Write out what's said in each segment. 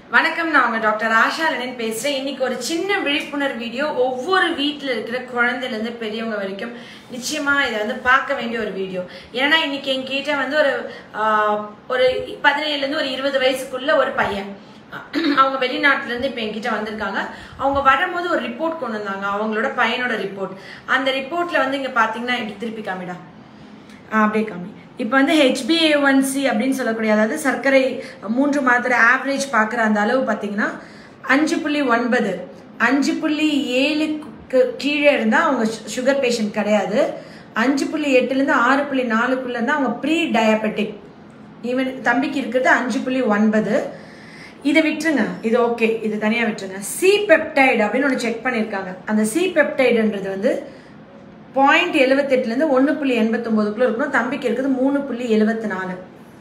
வணக்கம் நான் உங்க டாக்டர் ஆஷா லெனின் பேசுறேன் இன்னைக்கு ஒரு சின்ன விழிப்புணர்வு வீடியோ ஒவ்வொரு வீட்டில் இருக்கிற குழந்தையில இருந்து பெரியவங்க வரைக்கும் நிச்சயமா இதை வந்து பார்க்க வேண்டிய ஒரு வீடியோ ஏன்னா இன்னைக்கு என்கிட்ட வந்து ஒரு ஆஹ், ஒரு பதினேழுல இருந்து ஒரு இருபது வயசுக்குள்ள ஒரு பையன் அவங்க வெளிநாட்டுல இருந்து இப்போ என்கிட்ட வந்திருக்காங்க அவங்க வரும்போது ஒரு ரிப்போர்ட் கொண்டு வந்தாங்க அவங்களோட பையனோட ரிப்போர்ட் அந்த ரிப்போர்ட்ல வந்து இங்க பாத்தீங்கன்னா இப்படி திருப்பி காமிடா ஆ, அப்படியே காமி இப்போ வந்து ஹெச்பிஏஒன்சி அப்படின்னு சொல்லக்கூடிய அதாவது சர்க்கரை மூன்று மாதத்தோட ஆவரேஜ் பார்க்குற அந்த அளவு பார்த்தீங்கன்னா அஞ்சு புள்ளி ஒன்பது அஞ்சு புள்ளி ஏழுக்கு கீழே இருந்தால் அவங்க சுகர் பேஷண்ட் கிடையாது அஞ்சு புள்ளி எட்டுலேருந்து ஆறு புள்ளி நாலுக்குள்ளே இருந்தால் அவங்க ப்ரீ டயபெட்டிக் ஈவன் தம்பிக்கு இருக்கிறது அஞ்சு புள்ளி ஒன்பது இதை விட்டுருங்க இது ஓகே இது தனியாக விட்டுருங்க சி பெப்டைடு அப்படின்னு ஒன்று செக் பண்ணியிருக்காங்க அந்த சி பெப்டைடுன்றது வந்து பாயிண்ட் எழுபத்தெட்டுலேருந்து ஒன்று புள்ளி எண்பத்தொம்போதுக்குள்ள இருக்கணும் தம்பிக்கு இருக்குது மூணு புள்ளி எழுபத்தி நாலு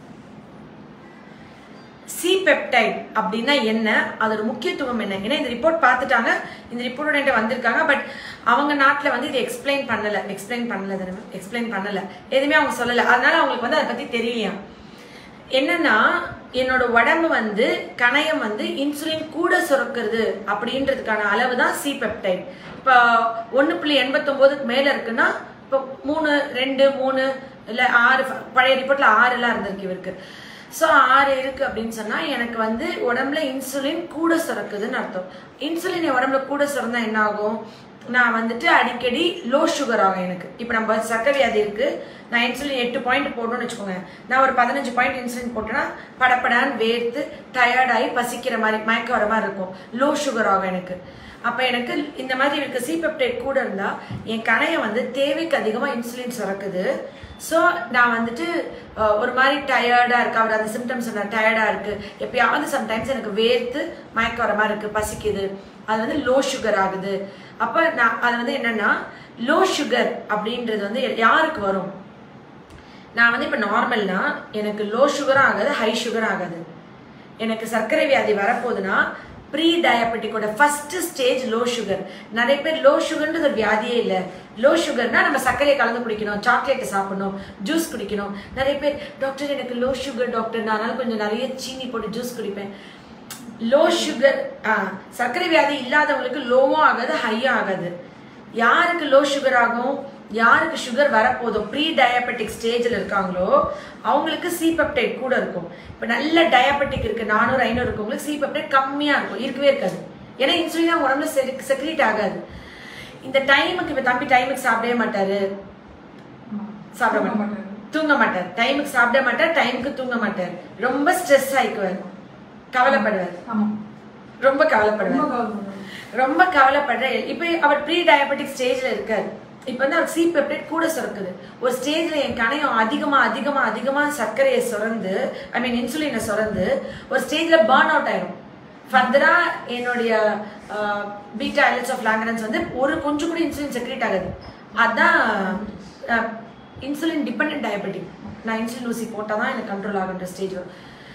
சி பெப்டைட் அப்படின்னா என்ன அதோட முக்கியத்துவம் என்ன ஏன்னா இந்த ரிப்போர்ட் பார்த்துட்டாங்க இந்த ரிப்போர்ட்டோட என்கிட்ட வந்திருக்காங்க பட் அவங்க நாட்டில் வந்து இதை எக்ஸ்பிளைன் பண்ணல எக்ஸ்பிளைன் பண்ணல தானே எக்ஸ்பிளைன் பண்ணல எதுவுமே அவங்க சொல்லலை அதனால அவங்களுக்கு வந்து அதை பற்றி தெரியலையா என்னன்னா என்னோட உடம்பு வந்து கணையம் வந்து இன்சுலின் கூட சுரக்கிறது அப்படின்றதுக்கான அளவு தான் சி பெப்டைட் இப்போ ஒன்று புள்ளி எண்பத்தொம்போதுக்கு மேலே இருக்குன்னா இப்போ மூணு ரெண்டு மூணு இல்லை ஆறு பழைய ரிப்போர்ட்டில் ஆறுலாம் இருந்திருக்கு இவருக்கு ஸோ ஆறு இருக்கு அப்படின்னு சொன்னால் எனக்கு வந்து உடம்புல இன்சுலின் கூட சுரக்குதுன்னு அர்த்தம் இன்சுலின் என் உடம்புல கூட சுரந்தா என்ன ஆகும் நான் வந்துட்டு அடிக்கடி லோ சுகர் ஆகும் எனக்கு இப்போ நம்ம சர்க்கரை வியாதி இருக்கு நான் இன்சுலின் எட்டு பாயிண்ட் போடணும்னு வச்சுக்கோங்க நான் ஒரு பதினஞ்சு பாயிண்ட் இன்சுலின் போட்டேன்னா படப்படான்னு வேர்த்து டயர்டாகி பசிக்கிற மாதிரி மயக்க வர மாதிரி இருக்கும் லோ சுகர் ஆகும் எனக்கு அப்போ எனக்கு இந்த மாதிரி இருக்கு சி பெப்டைட் கூட இருந்தால் என் கணையை வந்து தேவைக்கு அதிகமாக இன்சுலின் சுரக்குது ஸோ நான் வந்துட்டு அஹ், ஒரு மாதிரி டயர்டாக இருக்கு அவர் அந்த சிம்டம்ஸ் டயர்டாக இருக்கு எப்பயாவது சம்டைம்ஸ் எனக்கு வேர்த்து மயக்க வர மாதிரி இருக்கு பசிக்குது அது வந்து லோ சுகர் ஆகுது அப்போ நான் அது வந்து என்னன்னா லோ சுகர் அப்படின்றது வந்து யாருக்கு வரும் நான் வந்து இப்போ நார்மல்னா எனக்கு லோ சுகரும் ஆகாது ஹை சுகரும் ஆகாது எனக்கு சர்க்கரை வியாதி வரப்போகுதுன்னா ப்ரீ டயபெட்டிக்கோட ஃபர்ஸ்ட் ஸ்டேஜ் லோ சுகர் நிறைய பேர் லோ சுகர்ன்றது ஒரு வியாதியே இல்லை லோ சுகர்னா நம்ம சர்க்கரையை கலந்து குடிக்கணும் சாக்லேட் சாப்பிடணும் ஜூஸ் குடிக்கணும் நிறைய பேர் டாக்டர் எனக்கு லோ சுகர் டாக்டர் நான் அதனால கொஞ்சம் நிறைய சீனி போட்டு ஜூஸ் குடிப்பேன் லோ சுகர் சர்க்கரை வியாதி இல்லாதவங்களுக்கு லோவும் ஆகாது ஹையும் ஆகாது யாருக்கு லோ சுகர் ஆகும் யாருக்கு சுகர் வரப்போதோ ப்ரீ டயபெட்டிக் ஸ்டேஜில் இருக்காங்களோ அவங்களுக்கு சி பெப்டைட் கூட இருக்கும் இப்போ நல்ல டயபெட்டிக் இருக்கு நானூறு ஐநூறு இருக்கவங்களுக்கு சி பெப்டைட் கம்மியாக இருக்கும் இருக்கவே இருக்காது ஏன்னா இன்சுலின் அவங்க உடம்புல செக்ரீட் ஆகாது இந்த டைமுக்கு இப்போ தம்பி டைமுக்கு சாப்பிடவே மாட்டாரு சாப்பிட மாட்டார் தூங்க மாட்டார் டைமுக்கு சாப்பிட மாட்டார் டைமுக்கு தூங்க மாட்டார் ரொம்ப ஸ்ட்ரெஸ் ஆயிக்குவார் கவலைப்படுவார் ஆமா ரொம்ப கவலைப்படுவார் ரொம்ப கவலைப்படுறேன். ரொம்ப கவலைப்படுற இப்போ அவர் ப்ரீ டயபெட்டிக் ஸ்டேஜ்ல இருக்காரு இப்போ வந்து அவர் சி பெப்டைட் கூட சுரக்குது ஒரு ஸ்டேஜ்ல என் கணையம் அதிகமா அதிகமா அதிகமா சர்க்கரையை சுரந்து ஐ மீன் இன்சுலினை சுரந்து ஒரு ஸ்டேஜ்ல பர்ன் அவுட் ஆயிரும் ஃபர்தரா என்னுடைய பீட்டா எலட்ஸ் ஆஃப் லாங்கரன்ஸ் வந்து ஒரு கொஞ்சம் கூட இன்சுலின் செக்ரேட் ஆகுது அதான் இன்சுலின் டிபெண்ட் டயபெட்டிக் நான் இன்சுலின் ஊசி போட்டால் தான் எனக்கு கண்ட்ரோல் ஆகுன்ற ஸ்டேஜ் வரும்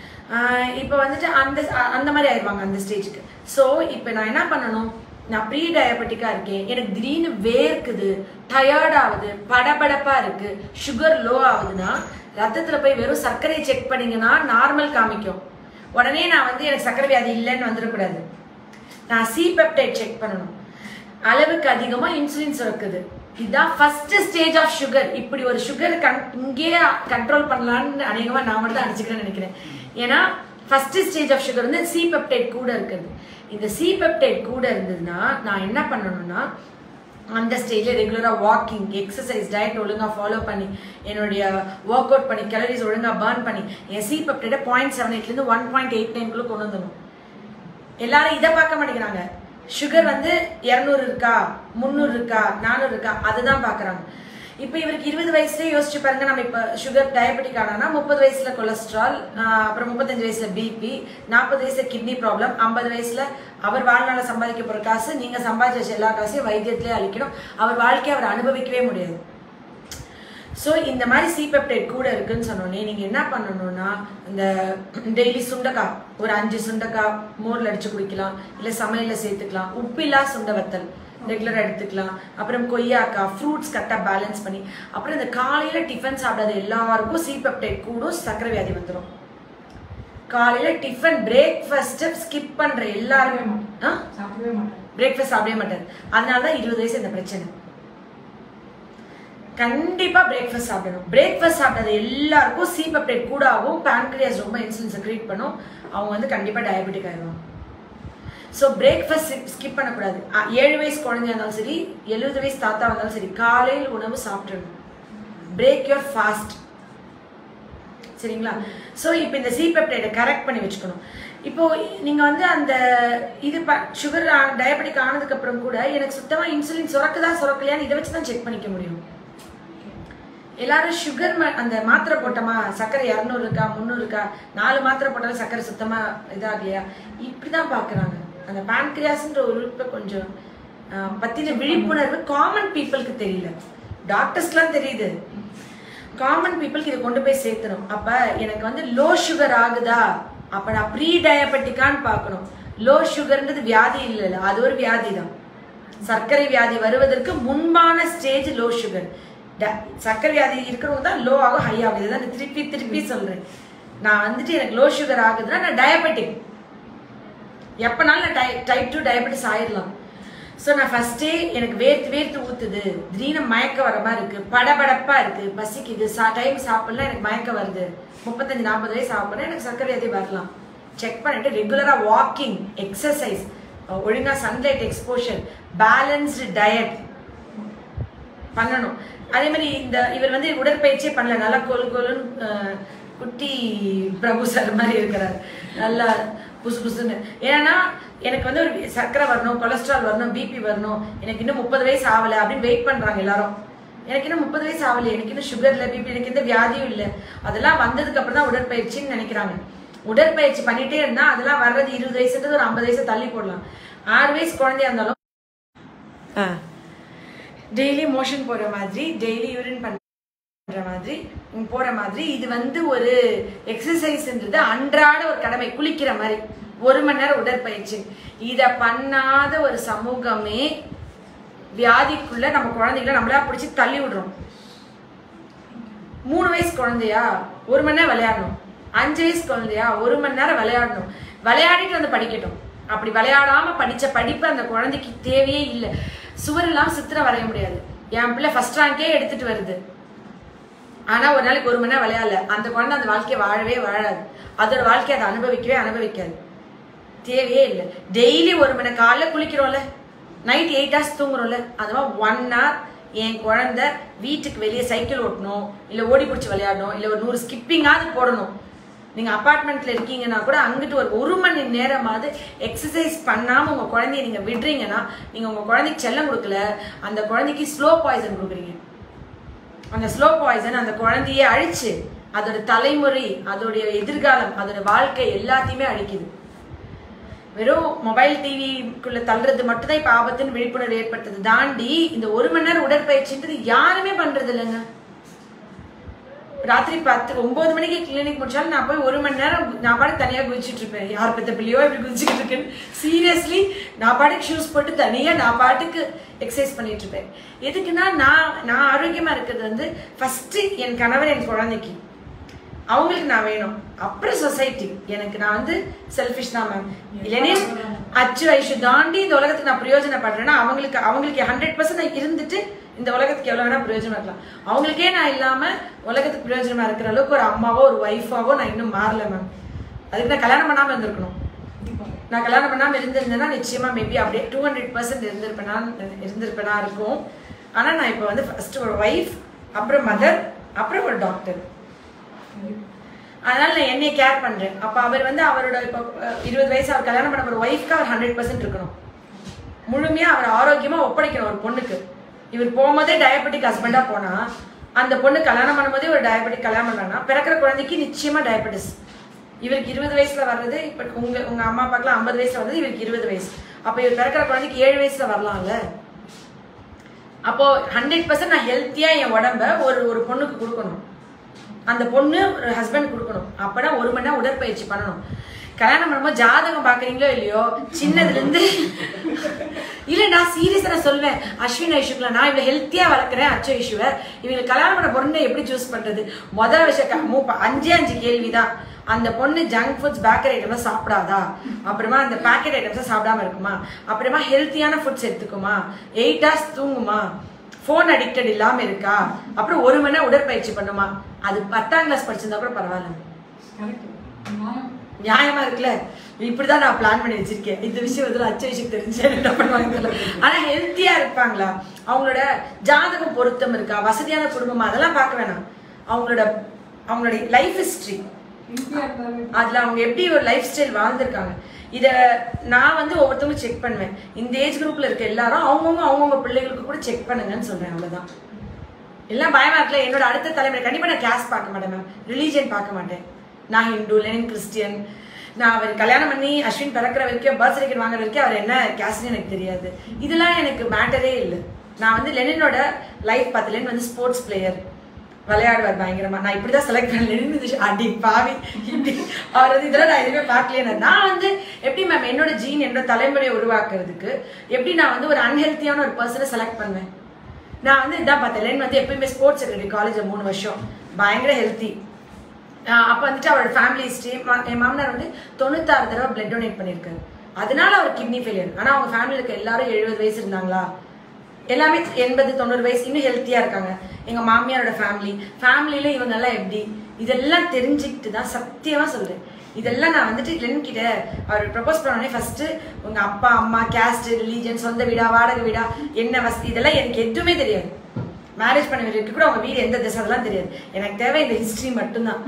இப்போ வந்துட்டு அந்த அந்த மாதிரி ஆயிடுவாங்க அந்த ஸ்டேஜுக்கு ஸோ இப்போ நான் என்ன பண்ணணும் நான் ப்ரீ டயபெட்டிக்காக இருக்கேன் எனக்கு திடீர்னு வேர்க்குது டயர்ட் ஆகுது படபடப்பா இருக்கு சுகர் லோ ஆகுதுன்னா ரத்தத்துல போய் வெறும் சர்க்கரையை செக் பண்ணீங்கன்னா நார்மல் காமிக்கும் உடனே நான் வந்து எனக்கு சர்க்கரை வியாதி இல்லைன்னு வந்துடக்கூடாது நான் சி பெப்டைட் செக் பண்ணணும் அளவுக்கு அதிகமா இன்சுலின் சுரக்குது இதுதான் ஃபர்ஸ்ட் ஸ்டேஜ் ஆஃப் சுகர் இப்படி ஒரு சுகர் கன் இங்கேயே கண்ட்ரோல் பண்ணலான்னு அநேகமா நான் மட்டும் தான் அடிச்சுக்கிறேன்னு நினைக்கிறேன் ஏன்னா ஃபர்ஸ்ட் ஸ்டேஜ் ஆஃப் சுகர் வந்து சி பெப்டைட் கூட இருக்குது இந்த சி பெப்டைட் கூட இருந்ததுன்னா நான் என்ன பண்ணணும்னா அந்த ஸ்டேஜில் ரெகுலராக வாக்கிங் எக்ஸசைஸ் டயட் ஒழுங்காக ஃபாலோ பண்ணி என்னுடைய ஒர்க் அவுட் பண்ணி கேலரிஸ் ஒழுங்காக பர்ன் பண்ணி என் சி பெப்டைடை பாயிண்ட் செவன் எயிட்லேருந்து ஒன் பாயிண்ட் எயிட் நைன்குள்ளே கொண்டு வந்துடணும் எல்லாரும் இதை பார்க்க மாட்டேங்கிறாங்க சுகர் வந்து இரநூறு இருக்கா முந்நூறு இருக்கா நானூறு இருக்கா அதுதான் பார்க்குறாங்க இப்போ இவருக்கு இருபது வயசுலேயே யோசிச்சு பாருங்க நம்ம இப்போ சுகர் டயபெட்டிக் ஆனானா முப்பது வயசுல கொலஸ்ட்ரால் ஆஹ் அப்புறம் முப்பத்தஞ்சு வயசுல பிபி நாற்பது வயசுல கிட்னி ப்ராப்ளம் ஐம்பது வயசுல அவர் வாழ்நாள சம்பாதிக்க போகிற காசு நீங்க சம்பாதிச்ச வச்ச எல்லா காசையும் வைத்தியத்திலே அழிக்கணும் அவர் வாழ்க்கையை அவர் அனுபவிக்கவே முடியாது ஸோ இந்த மாதிரி சி பெப்டைட் கூட இருக்குன்னு சொன்னோடனே நீங்கள் என்ன பண்ணணும்னா இந்த டெய்லி சுண்டக்காய் ஒரு அஞ்சு சுண்டக்காய் மோரில் அடிச்சு குடிக்கலாம் இல்லை சமையலில் சேர்த்துக்கலாம் உப்பில்லா சுண்ட வத்தல் ரெகுலராக எடுத்துக்கலாம் அப்புறம் கொய்யாக்காய் ஃப்ரூட்ஸ் கரெக்டாக பேலன்ஸ் பண்ணி அப்புறம் இந்த காலையில் டிஃபன் சாப்பிடாத எல்லாருக்கும் சி பெப்டைட் கூடும் சர்க்கரை வியாதி வந்துடும் காலையில டிஃபன் பிரேக்ஃபாஸ்ட் ஸ்கிப் பண்ற எல்லாருமே ஆ சாப்பிடவே மாட்டேன் பிரேக்ஃபாஸ்ட் சாப்பிடவே மாட்டாரு அதனால தான் இருபது வயசு இந்த பிரச்சனை கண்டிப்பா பிரேக்ஃபாஸ்ட் சாப்பிடணும் பிரேக்ஃபாஸ்ட் சாப்பிட்டது எல்லாருக்கும் சி பெப்டைட் கூட ஆகும் pancreas ரொம்ப இன்சுலின் செக்ரேட் பண்ணும் அவங்க வந்து கண்டிப்பா டயபெட்டிக் ஆயிடுவாங்க ஸோ பிரேக்ஃபாஸ்ட் ஸ்கிப் பண்ணக்கூடாது அ- ஏழு வயசு குழந்தையா இருந்தாலும் சரி எழுபது வயசு தாத்தா இருந்தாலும் சரி காலையில் உணவு சாப்பிடணும் பிரேக் யோர் ஃபாஸ்ட் சரிங்களா ஸோ இப்போ இந்த சி பெப்டைடை கரெக்ட் பண்ணி வச்சுக்கணும் இப்போ நீங்க வந்து அந்த இது சுகர் டயபெட்டிக் ஆனதுக்கு அப்புறம் கூட எனக்கு சுத்தமா இன்சுலின் சுரக்குதா சுரக்கலையான்னு இதை வச்சு தான் செக் பண்ணிக்க முடியும் எல்லாரும் சுகர் அந்த மாத்திரை போட்டோமா சர்க்கரை இரநூறு இருக்கா முந்நூறு இருக்கா நாலு மாத்திரை போட்டாலும் சர்க்கரை சுத்தமா இதாகலையா இப்படிதான் பாக்குறாங்க அந்த பான்கிரியாஸ்ன்ற ஒரு உறுப்பை கொஞ்சம் ஆஹ், பத்தின விழிப்புணர்வு காமன் பீப்புளுக்கு தெரியல டாக்டர்ஸ்க்குலாம் தெரியுது காமன் பீப்புளுக்கு இதை கொண்டு போய் சேர்த்தணும் அப்ப எனக்கு வந்து லோ சுகர் ஆகுதா அப்ப நான் ப்ரீ டயபெட்டிக்கான்னு பார்க்கணும் லோ சுகர்ன்றது வியாதி இல்லைல்ல அது ஒரு வியாதி தான் சர்க்கரை வியாதி வருவதற்கு முன்பான ஸ்டேஜ் லோ சுகர் சர்க்கரை வியாதி இருக்கிறவங்க தான் லோ ஆகும் ஹை ஆகும் இதுதான் நான் திருப்பி திருப்பி சொல்றேன் நான் வந்துட்டு எனக்கு லோ சுகர் ஆகுதுன்னா நான் டயபெட்டிக் எப்பனாலும் நான் டை டைப் டூ டயபெட்டிஸ் ஆயிடலாம் ஸோ நான் ஃபர்ஸ்டே எனக்கு வேர்த்து வேர்த்து ஊத்துது திடீர்னு மயக்க வர மாதிரி இருக்கு படபடப்பா இருக்கு பசிக்குது சா டைம் சாப்பிடலாம் எனக்கு மயக்கம் வருது முப்பத்தஞ்சு நாற்பது வயசு சாப்பிட்றேன் எனக்கு சர்க்கரை வியாதி வரலாம் செக் பண்ணிட்டு ரெகுலரா வாக்கிங் எக்ஸசைஸ் ஒழுங்கா சன்லைட் எக்ஸ்போஷர் பேலன்ஸ்டு டயட் பண்ணணும் அதே மாதிரி இந்த இவர் வந்து உடற்பயிற்சியே பண்ணல நல்லா கொலு கொலுன்னு அஹ், குட்டி பிரபு சார் மாதிரி இருக்கிறார் நல்லா புசு புசுன்னு ஏன்னா எனக்கு வந்து ஒரு சர்க்கரை வரணும் கொலஸ்ட்ரால் வரணும் பிபி வரணும் எனக்கு இன்னும் முப்பது வயசு ஆகலை அப்படின்னு வெயிட் பண்றாங்க எல்லாரும் எனக்கு இன்னும் முப்பது வயசு ஆகலையே எனக்கு இன்னும் சுகர் இல்லை பிபி எனக்கு எந்த வியாதியும் இல்லை அதெல்லாம் வந்ததுக்கு அப்புறம் தான் உடற்பயிற்சின்னு நினைக்கிறாங்க உடற்பயிற்சி பண்ணிட்டே இருந்தா அதெல்லாம் வர்றது இருபது வயசுன்றது ஒரு ஐம்பது வயசு தள்ளி போடலாம் ஆறு வயசு குழந்தையா இருந்தாலும் டெய்லி மோஷன் போற மாதிரி டெய்லி யூரின் பண்ற மாதிரி உம், போற மாதிரி இது வந்து ஒரு எக்ஸசைஸ்ன்றது அன்றாட ஒரு கடமை குளிக்கிற மாதிரி ஒரு மணி நேரம் உடற்பயிற்சி இத பண்ணாத ஒரு சமூகமே வியாதிக்குள்ள நம்ம குழந்தைகளை நம்மளா பிடிச்சி தள்ளி விடுறோம் மூணு வயசு குழந்தையா ஒரு மணி நேரம் விளையாடணும் அஞ்சு வயசு குழந்தையா ஒரு மணி நேரம் விளையாடணும் விளையாடிட்டு வந்து படிக்கட்டும் அப்படி விளையாடாம படிச்ச படிப்பு அந்த குழந்தைக்கு தேவையே இல்லை சுவரெல்லாம் சித்திரம் வரைய முடியாது என் பிள்ளை ஃபர்ஸ்ட் ரேங்கே எடுத்துட்டு வருது ஆனா ஒரு நாளைக்கு ஒரு மணி நேரம் விளையாடல அந்த குழந்தை அந்த வாழ்க்கையை வாழவே வாழாது அதோட வாழ்க்கையை அதை அனுபவிக்கவே அனுபவிக்காது தேவையே இல்லை டெய்லி ஒரு மணி நேரம் காலைல குளிக்கிறோம்ல நைட் எயிட் ஹவர்ஸ் தூங்குறோம்ல அதுவா ஒன் ஹவர் என் குழந்தை வீட்டுக்கு வெளியே சைக்கிள் ஓட்டணும் இல்லை ஓடி பிடிச்சி விளையாடணும் இல்லை ஒரு நூறு ஸ்கிப்பிங்காவது போடணும் நீங்க அபார்ட்மெண்ட்ல இருக்கீங்கன்னா கூட அங்கிட்டு ஒரு ஒரு மணி நேரமாவது எக்ஸசைஸ் பண்ணாம உங்க குழந்தைய நீங்க விடுறீங்கன்னா நீங்க உங்க குழந்தைக்கு செல்லம் கொடுக்கல அந்த குழந்தைக்கு ஸ்லோ பாய்சன் கொடுக்குறீங்க அந்த ஸ்லோ பாய்சன் அந்த குழந்தையே அழிச்சு அதோட தலைமுறை அதோடைய எதிர்காலம் அதோட வாழ்க்கை எல்லாத்தையுமே அழிக்குது வெறும் மொபைல் டிவிக்குள்ள தள்ளுறது மட்டும் தான் இப்ப ஆபத்துன்னு விழிப்புணர்வு ஏற்படுத்துது தாண்டி இந்த ஒரு மணி நேரம் உடற்பயிற்சின்றது யாருமே பண்றது இல்லைங்க ராத்திரி பத்து ஒன்பது மணிக்கு கிளினிக் முடிச்சாலும் நான் போய் ஒரு மணி நேரம் நான் பாட்டுக்கு தனியா குதிச்சிட்டு இருப்பேன் யார் பெத்த பிள்ளையோ இப்படி குதிச்சுட்டு இருக்குன்னு சீரியஸ்லி நான் பாட்டுக்கு ஷூஸ் போட்டு தனியா நான் பாட்டுக்கு எக்ஸசைஸ் பண்ணிட்டு இருப்பேன் எதுக்குன்னா நான் நான் ஆரோக்கியமா இருக்கிறது வந்து ஃபர்ஸ்ட் என் கணவர் என் குழந்தைக்கு அவங்களுக்கு நான் வேணும் அப்புறம் சொசைட்டி எனக்கு நான் வந்து செல்ஃபிஷ் தான் மேம் இல்லைனே அச்சு ஐஷு தாண்டி இந்த உலகத்துக்கு நான் பிரயோஜனப்படுறேன்னா அவங்களுக்கு அவங்களுக்கு ஹண்ட்ரட் பர்சன்ட் இருந்துட்டு இந்த உலகத்துக்கு எவ்வளவு வேணா பிரயோஜனமா இருக்கலாம் அவங்களுக்கே நான் இல்லாம உலகத்துக்கு பிரயோஜனமா இருக்கிற அளவுக்கு ஒரு அம்மாவோ ஒரு ஒய்ஃபாவோ நான் இன்னும் மாறல மேம் அதுக்கு நான் கல்யாணம் பண்ணாம இருந்திருக்கணும் நான் கல்யாணம் பண்ணாம இருந்திருந்தேன்னா நிச்சயமா மேபி அப்படியே டூ ஹண்ட்ரட் பர்சன்ட் இருந்திருப்பேனா இருந்திருப்பேனா இருக்கும் ஆனா நான் இப்போ வந்து ஃபர்ஸ்ட் ஒரு ஒய்ஃப் அப்புறம் மதர் அப்புறம் ஒரு டாக்டர் அதனால நான் என்னைய கேர் பண்றேன் அப்ப அவர் வந்து அவரோட இப்போ அஹ், இருபது வயசு அவர் கல்யாணம் பண்ண ஒரு ஒய்ஃப்க்கு அவர் ஹண்ட்ரட் பர்சன்ட் இருக்கணும் முழுமையா அவர் ஆரோக்கியமா ஒப்படைக்கணும் ஒரு பொண்ணுக்கு இவர் போகும்போதே டயபெட்டிக் ஹஸ்பண்டா போனா அந்த பொண்ணு கல்யாணம் பண்ணும்போதே ஒரு டயபெட்டிக் கல்யாணம் பண்றாங்கன்னா பிறக்கிற குழந்தைக்கு நிச்சயமா டயபெட்டிஸ் இவருக்கு இருபது வயசுல வர்றது இப்ப உங்க உங்க அம்மா அப்பாக்கெல்லாம் ஐம்பது வயசுல வர்றது இவருக்கு இருபது வயசு அப்ப இவர் பிறக்கிற குழந்தைக்கு ஏழு வயசுல வரலாம்ல அப்போ ஹண்ட்ரட் பர்சன்ட் நான் ஹெல்த்தியா என் உடம்ப ஒரு ஒரு பொண்ணுக்கு கொடுக்கணும் அந்த பொண்ணு ஒரு ஹஸ்பண்ட் கொடுக்கணும் அப்பதான் ஒரு மணி நேரம் உடற்பயிற்சி பண்ணணும் கல்யாணம் பண்ணும்போது ஜாதகம் பாக்குறீங்களோ இல்லையோ சின்னதுல இருந்து இல்ல நான் சீரியஸா நான் சொல்வேன் அஸ்வின் ஐஷுக்குல நான் இவ்வளவு ஹெல்த்தியா வளர்க்குறேன் அச்சு ஐஷுவை இவங்களுக்கு கல்யாணம் பண்ண பொண்ணை எப்படி சூஸ் பண்றது முதல் விஷயம் க- மூப்ப அஞ்சே அஞ்சு கேள்விதான் அந்த பொண்ணு ஜங்க் ஃபுட்ஸ் பேக்கரி ஐட்டம்ஸ் சாப்பிடாதா அப்புறமா அந்த பேக்கெட் ஐட்டம்ஸ் சாப்பிடாம இருக்குமா அப்புறமா ஹெல்த்தியான ஃபுட்ஸ் எடுத்துக்குமா எயிட் ஹவர்ஸ் தூங்குமா ஃபோன் அடிக்டட் இல்லாம இருக்கா அப்புறம் ஒரு மணி நேரம் உடற்பயிற்சி பண்ணுமா அது பத்தாம் கிளாஸ் படிச்சிருந்தா கூட பரவாயில்ல கரெக்ட் நியாயம் நியாயமா இருக்குல்ல இப்படிதான் நான் பிளான் பண்ணி வச்சிருக்கேன் இந்த விஷயம் வந்து அச்ச விஷயம் தெரிஞ்சு என்ன பண்ணுவாங்க தெரியல. ஆனா ஹெல்த்தியா இருப்பாங்களா அவங்களோட ஜாதகம் பொருத்தம் இருக்கா வசதியான குடும்பமா அதெல்லாம் பார்க்க வேணாம் அவங்களோட அவங்களோட லைஃப் ஹிஸ்டரி ஹெல்த்தியாக இருந்தாலே அதுல அவங்க எப்படி ஒரு லைஃப் ஸ்டைல் வாழ்ந்திருக்காங்க இத நான் வந்து ஒவ்வொருத்தவங்களும் செக் பண்ணுவேன் இந்த ஏஜ் குரூப்ல இருக்க எல்லாரும் அவங்கவுங்க அவங்கவுங்க பிள்ளைகளுக்கு கூட செக் பண்ணுங்கன்னு சொல்றேன் அவ்வளவுதான் எல்லாம் பயமா இருக்குல்ல என்னோட அடுத்த தலைமுறை கண்டிப்பா நான் கேஸ்ட் பார்க்க மாட்டேன் மேம் ரிலீஜன் பார்க்க மாட்டேன் நான் ஹிந்து லெனின் கிறிஸ்டியன் நான் அவர் கல்யாணம் பண்ணி அஸ்வின் பிறக்கிற வரைக்கும் பர்த் சர்டிஃபிகேட் வாங்குற வரைக்கும் அவர் என்ன கேஸ்ட்னு எனக்கு தெரியாது இதெல்லாம் எனக்கு மேட்டரே இல்லை நான் வந்து லெனினோட லைஃப் பார்த்து லெனின் வந்து ஸ்போர்ட்ஸ் பிளேயர் விளையாடுவார் பயங்கரமா நான் இப்படிதான் செலக்ட் பண்ண லெனின் வந்து அடி பாவி இப்படி அவர் வந்து இதெல்லாம் நான் எதுவுமே பார்க்கலையே நான் வந்து எப்படி மேம் என்னோட ஜீன் என்னோட தலைமுறையை உருவாக்குறதுக்கு எப்படி நான் வந்து ஒரு அன்ஹெல்த்தியான ஒரு பர்சனை செலக்ட் பண்ணுவேன் நான் வந்து இதான் பார்த்தேன் லென் வந்து எப்பயுமே ஸ்போர்ட்ஸ் செக்ரட்டரி காலேஜ் மூணு வருஷம் பயங்கர ஹெல்த்தி அப்போ வந்துட்டு அவரோட ஃபேமிலி ஹிஸ்ட்ரி என் மாமனார் வந்து தொண்ணூத்தாறு தடவை பிளட் டொனேட் பண்ணியிருக்காரு அதனால அவர் கிட்னி ஃபெயிலியர் ஆனால் அவங்க ஃபேமிலியில் இருக்க எல்லாரும் எழுபது வயசு இருந்தாங்களா எல்லாமே எண்பது தொண்ணூறு வயசு இன்னும் ஹெல்த்தியாக இருக்காங்க எங்கள் மாமியாரோட ஃபேமிலி ஃபேமிலியில் இவங்கெல்லாம் எப்படி இதெல்லாம் தெரிஞ்சுக்கிட்டு தான் சத்தியமாக சொல்கிறேன் இதெல்லாம் நான் வந்துட்டு லென் கிட்ட அவர் ப்ரப்போஸ் பண்ணோடனே ஃபர்ஸ்ட் உங்க அப்பா அம்மா கேஸ்ட் ரிலீஜன் சொந்த வீடா வாடகை வீடா என்ன வசதி இதெல்லாம் எனக்கு எதுவுமே தெரியாது மேரேஜ் பண்ண வரைக்கும் கூட அவங்க வீடு எந்த திசை அதெல்லாம் தெரியாது எனக்கு தேவை இந்த ஹிஸ்ட்ரி மட்டும்தான்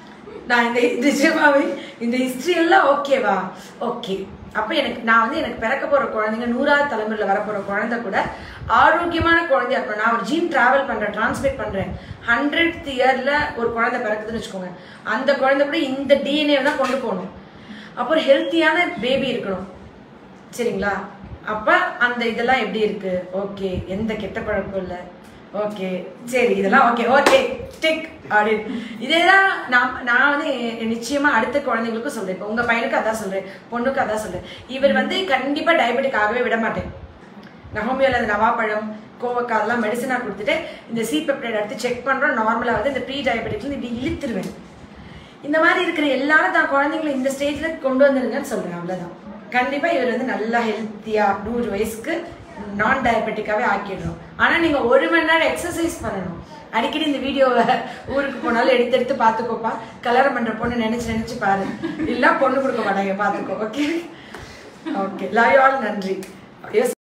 நான் இந்த நிஜமாவே இந்த ஹிஸ்ட்ரி எல்லாம் ஓகேவா ஓகே அப்ப எனக்கு நான் வந்து எனக்கு பிறக்க போற குழந்தைங்க நூறாவது தலைமுறையில வரப்போற குழந்தை கூட ஆரோக்கியமான குழந்தையா இருக்கணும் நான் ஒரு ஜீன் டிராவல் பண்றேன் டிரான்ஸ்லேட் பண்றேன் ஹண்ட்ரட் இயர்ல ஒரு குழந்தை பிறக்குதுன்னு வச்சுக்கோங்க அந்த குழந்தை கூட இந்த டிஎன்ஏ தான் கொண்டு போகணும் அப்போ ஒரு ஹெல்த்தியான பேபி இருக்கணும் சரிங்களா அப்ப அந்த இதெல்லாம் எப்படி இருக்கு ஓகே எந்த கெட்ட பழக்கம் இல்லை ஓகே சரி இதெல்லாம் ஓகே ஓகே டிக் அப்படின்னு இதேதான் நான் நான் வந்து எ- நிச்சயமா அடுத்த குழந்தைங்களுக்கும் சொல்றேன் இப்போ உங்க பையனுக்கு அதான் சொல்றேன் பொண்ணுக்கு அதான் சொல்றேன் இவர் வந்து கண்டிப்பா டயபெட்டிக் ஆகவே விட மாட்டேன் நகோமியோல அந்த நவாப்பழம் கோவக்காய் அதெல்லாம் மெடிசனாக கொடுத்துட்டு இந்த சி பெப்டைட் எடுத்து செக் பண்றோம் நார்மலா வந்து இந்த ப்ரீ டயபெட்டிக்ல இப்படி இழுத்துருவேன் இந்த மாதிரி இருக்கிற எல்லாரும் தான் குழந்தைங்களை இந்த ஸ்டேஜ்ல கொண்டு வந்துருங்கன்னு சொல்றேன் அவ்வளவுதான் கண்டிப்பா இவர் வந்து நல்லா ஹெல்த்தியா நூறு வயசுக்கு நான் டயபெட்டிக்காவே ஆக்கிடுறோம் ஆனா நீங்க ஒரு மணி நேரம் எக்ஸசைஸ் பண்ணணும் அடிக்கடி இந்த வீடியோவை ஊருக்கு போனாலும் எடுத்து எடுத்து பார்த்துக்கோப்பா கல்யாணம் பண்ற பொண்ணு நினைச்சு நினைச்சு பாரு இல்ல பொண்ணு கொடுக்க மாட்டாங்க பார்த்துக்கோ ஓகே ஓகே லவ் ஆல் நன்றி